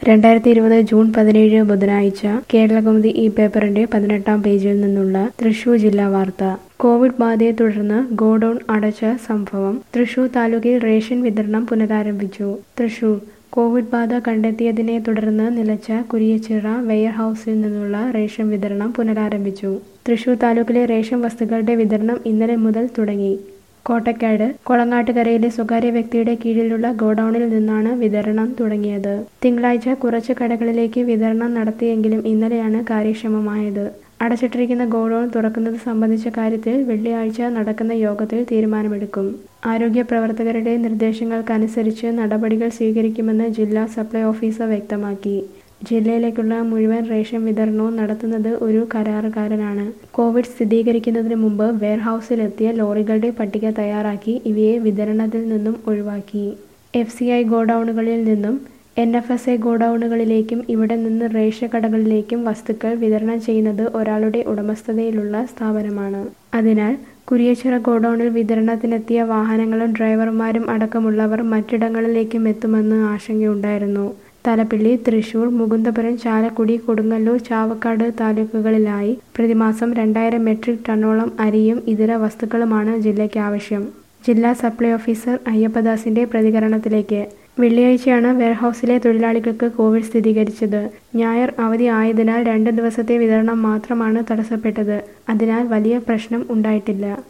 രണ്ടായിരത്തി ഇരുപത് ജൂൺ പതിനേഴ് ബുധനാഴ്ച കേരളകൗമുദി ഈ പേപ്പറിന്റെ പതിനെട്ടാം പേജിൽ നിന്നുള്ള തൃശൂർ ജില്ലാ വാർത്ത കോവിഡ് ബാധയെ തുടർന്ന് ഗോഡൌൺ അടച്ച സംഭവം തൃശൂർ താലൂക്കിൽ റേഷൻ വിതരണം പുനരാരംഭിച്ചു തൃശൂർ കോവിഡ് ബാധ കണ്ടെത്തിയതിനെ തുടർന്ന് നിലച്ച കുരിയച്ചിറ വെയർ ഹൗസിൽ നിന്നുള്ള റേഷൻ വിതരണം പുനരാരംഭിച്ചു തൃശൂർ താലൂക്കിലെ റേഷൻ വസ്തുക്കളുടെ വിതരണം ഇന്നലെ മുതൽ തുടങ്ങി കോട്ടക്കാട് കൊളങ്ങാട്ടുകരയിലെ സ്വകാര്യ വ്യക്തിയുടെ കീഴിലുള്ള ഗോഡൌണിൽ നിന്നാണ് വിതരണം തുടങ്ങിയത് തിങ്കളാഴ്ച കുറച്ച് കടകളിലേക്ക് വിതരണം നടത്തിയെങ്കിലും ഇന്നലെയാണ് കാര്യക്ഷമമായത് അടച്ചിട്ടിരിക്കുന്ന ഗോഡൌൺ തുറക്കുന്നത് സംബന്ധിച്ച കാര്യത്തിൽ വെള്ളിയാഴ്ച നടക്കുന്ന യോഗത്തിൽ തീരുമാനമെടുക്കും ആരോഗ്യ പ്രവർത്തകരുടെ നിർദ്ദേശങ്ങൾക്കനുസരിച്ച് നടപടികൾ സ്വീകരിക്കുമെന്ന് ജില്ലാ സപ്ലൈ ഓഫീസർ വ്യക്തമാക്കി ജില്ലയിലേക്കുള്ള മുഴുവൻ റേഷൻ വിതരണവും നടത്തുന്നത് ഒരു കരാറുകാരനാണ് കോവിഡ് സ്ഥിരീകരിക്കുന്നതിന് മുമ്പ് വെയർഹൌസിലെത്തിയ ലോറികളുടെ പട്ടിക തയ്യാറാക്കി ഇവയെ വിതരണത്തിൽ നിന്നും ഒഴിവാക്കി എഫ് സി ഐ ഗോഡൌണുകളിൽ നിന്നും എൻ എഫ് എസ് എ ഗോഡൌണുകളിലേക്കും ഇവിടെ നിന്ന് റേഷൻ കടകളിലേക്കും വസ്തുക്കൾ വിതരണം ചെയ്യുന്നത് ഒരാളുടെ ഉടമസ്ഥതയിലുള്ള സ്ഥാപനമാണ് അതിനാൽ കുരിയച്ചിറ ഗോഡൌണിൽ വിതരണത്തിനെത്തിയ വാഹനങ്ങളും ഡ്രൈവർമാരും അടക്കമുള്ളവർ മറ്റിടങ്ങളിലേക്കും എത്തുമെന്ന് ആശങ്കയുണ്ടായിരുന്നു തലപ്പിള്ളി തൃശൂർ മുകുന്ദപുരം ചാലക്കുടി കൊടുങ്ങല്ലൂർ ചാവക്കാട് താലൂക്കുകളിലായി പ്രതിമാസം രണ്ടായിരം മെട്രിക് ടണ്ണോളം അരിയും ഇതര വസ്തുക്കളുമാണ് ജില്ലയ്ക്ക് ആവശ്യം ജില്ലാ സപ്ലൈ ഓഫീസർ അയ്യപ്പദാസിന്റെ പ്രതികരണത്തിലേക്ക് വെള്ളിയാഴ്ചയാണ് വെയർഹൌസിലെ തൊഴിലാളികൾക്ക് കോവിഡ് സ്ഥിരീകരിച്ചത് ഞായർ അവധി ആയതിനാൽ രണ്ട് ദിവസത്തെ വിതരണം മാത്രമാണ് തടസ്സപ്പെട്ടത് അതിനാൽ വലിയ പ്രശ്നം ഉണ്ടായിട്ടില്ല